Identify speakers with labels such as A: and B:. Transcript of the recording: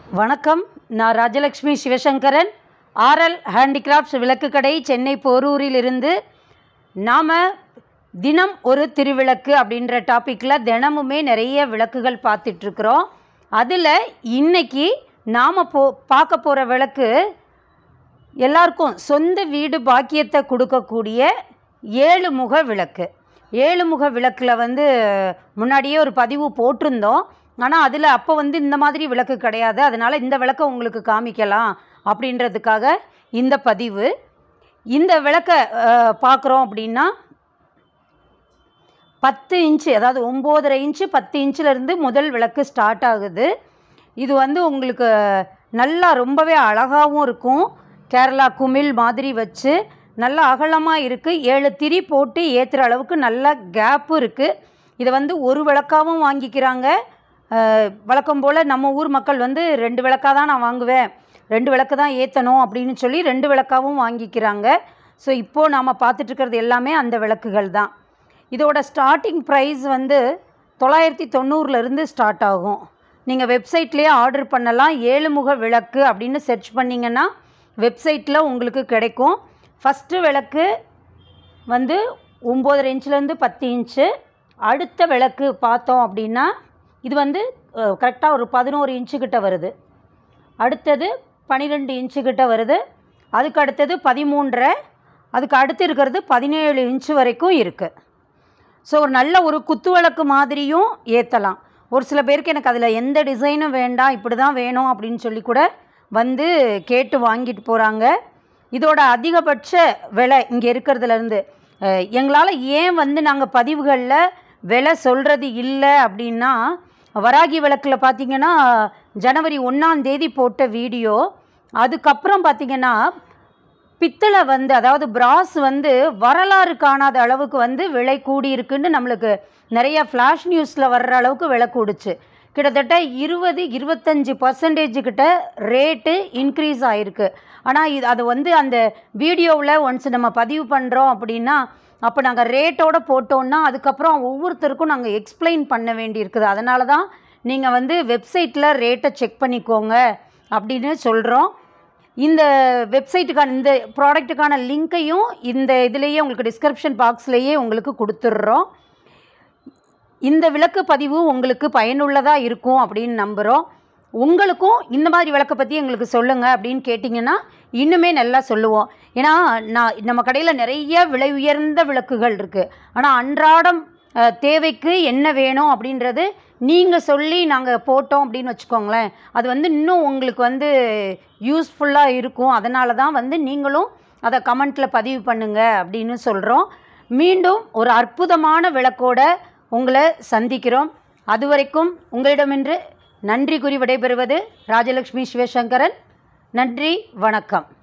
A: வணக்கம் நான் Rajalakshmi Sivasankaran RL handicrafts விளக்கு கடை சென்னை போரூரிலிருந்து நாம் தினம் ஒரு திருவிளக்கு அப்படின்ற டாப்பிக்கில் தினமுமே நிறைய விளக்குகள் பார்த்துட்ருக்குறோம் அதில் இன்னைக்கு நாம் போ பார்க்க போகிற விளக்கு எல்லாருக்கும் சொந்த வீடு பாக்கியத்தை கொடுக்கக்கூடிய ஏழு முக விளக்கு ஏழு முக விளக்கில் வந்து முன்னாடியே ஒரு பதிவு போட்டிருந்தோம் ஆனால் அதில் அப்போ வந்து இந்த மாதிரி விளக்கு கிடையாது அதனால் இந்த விளக்கை உங்களுக்கு காமிக்கலாம் அப்படின்றதுக்காக இந்த பதிவு இந்த விளக்கை பார்க்குறோம் அப்படின்னா பத்து இன்ச்சு அதாவது ஒம்போதரை இன்ச்சு பத்து இன்ச்சிலேருந்து முதல் விளக்கு ஸ்டார்ட் ஆகுது இது வந்து உங்களுக்கு நல்லா ரொம்பவே அழகாகவும் இருக்கும் கேரளா குமிழ் மாதிரி வச்சு நல்லா அகலமாக இருக்குது ஏழு திரி போட்டு ஏற்றுற அளவுக்கு நல்ல கேப்பு இருக்குது இதை வந்து ஒரு விளக்காகவும் வாங்கிக்கிறாங்க அஹ், வழக்கம் போல் நம்ம ஊர் மக்கள் வந்து ரெண்டு விளக்காக தான் நான் வாங்குவேன் ரெண்டு விளக்கு தான் ஏற்றணும் அப்படின்னு சொல்லி ரெண்டு விளக்காகவும் வாங்கிக்கிறாங்க ஸோ இப்போது நாம் பார்த்துட்ருக்கிறது எல்லாமே அந்த விளக்குகள் தான் இதோட ஸ்டார்டிங் ப்ரைஸ் வந்து தொள்ளாயிரத்தி தொண்ணூறுலேருந்து ஸ்டார்ட் ஆகும் நீங்கள் வெப்சைட்லேயே ஆர்டர் பண்ணலாம் ஏழு முக விளக்கு அப்படின்னு சர்ச் பண்ணிங்கன்னா வெப்சைட்டில் உங்களுக்கு கிடைக்கும் ஃபஸ்ட்டு விளக்கு வந்து ஒம்போதரை இன்ச்லேருந்து பத்து இன்ச்சு அடுத்த விளக்கு பார்த்தோம் அப்படின்னா இது வந்து கரெக்டாக ஒரு பதினோரு இன்ச்சு கிட்ட வருது அடுத்தது பன்னிரெண்டு இன்ச்சு கிட்ட வருது அதுக்கு அடுத்தது பதிமூன்றரை அதுக்கு அடுத்து இருக்கிறது பதினேழு இன்ச்சு வரைக்கும் இருக்குது ஸோ ஒரு நல்ல ஒரு குத்து விளக்கு மாதிரியும் ஏற்றலாம் ஒரு சில பேருக்கு எனக்கு அதில் எந்த டிசைனும் வேண்டாம் இப்படி தான் வேணும் அப்படின்னு சொல்லி கூட வந்து கேட்டு வாங்கிட்டு போகிறாங்க இதோட அதிகபட்ச விலை இங்கே இருக்கிறதுலேருந்து எங்களால் ஏன் வந்து நாங்கள் பதிவுகளில் விலை சொல்கிறது இல்லை அப்படின்னா வராகி விளக்கில் பார்த்தீங்கன்னா ஜனவரி ஒன்றாம் தேதி போட்ட வீடியோ அதுக்கப்புறம் பார்த்தீங்கன்னா பித்தளை வந்து அதாவது பிராஸ் வந்து வரலாறு காணாத அளவுக்கு வந்து விலை கூடி இருக்குன்னு நம்மளுக்கு நிறைய ஃப்ளாஷ் நியூஸில் வர்ற அளவுக்கு விலை கூடுச்சு கிட்டத்தட்ட இருபது இருபத்தஞ்சி பர்சன்டேஜ் கிட்ட ரேட்டு இன்க்ரீஸ் ஆகிருக்கு ஆனால் இது அது வந்து அந்த வீடியோவில் ஒன்ஸ் நம்ம பதிவு பண்ணுறோம் அப்படின்னா அப்போ நாங்கள் ரேட்டோட போட்டோன்னா அதுக்கப்புறம் ஒவ்வொருத்தருக்கும் நாங்கள் எக்ஸ்பிளைன் பண்ண வேண்டியிருக்குது அதனால தான் நீங்கள் வந்து வெப்சைட்டில் ரேட்டை செக் பண்ணிக்கோங்க அப்படின்னு சொல்கிறோம் இந்த வெப்சைட்டுக்கான இந்த ப்ராடக்ட்டுக்கான லிங்க்கையும் இந்த இதுலேயே உங்களுக்கு டிஸ்கிரிப்ஷன் பாக்ஸ்லேயே உங்களுக்கு கொடுத்துட்றோம் இந்த விளக்கு பதிவு உங்களுக்கு பயனுள்ளதாக இருக்கும் அப்படின்னு நம்புகிறோம் உங்களுக்கும் இந்த மாதிரி விளக்கை பற்றி எங்களுக்கு சொல்லுங்கள் அப்படின்னு கேட்டிங்கன்னா இன்னுமே நல்லா சொல்லுவோம் ஏன்னா நான் நம்ம கடையில் நிறைய விலை உயர்ந்த விளக்குகள் இருக்குது ஆனால் அன்றாடம் அஹ், தேவைக்கு என்ன வேணும் அப்படின்றது நீங்கள் சொல்லி நாங்கள் போட்டோம் அப்படின்னு வச்சுக்கோங்களேன் அது வந்து இன்னும் உங்களுக்கு வந்து யூஸ்ஃபுல்லாக இருக்கும் அதனால தான் வந்து நீங்களும் அதை கமெண்ட்டில் பதிவு பண்ணுங்க அப்படின்னு சொல்கிறோம் மீண்டும் ஒரு அற்புதமான விளக்கோட உங்களை சந்திக்கிறோம் அதுவரைக்கும் உங்களிடமின்று நன்றி கூறி விடைபெறுவது ராஜலக்ஷ்மி சிவசங்கரன் நன்றி வணக்கம்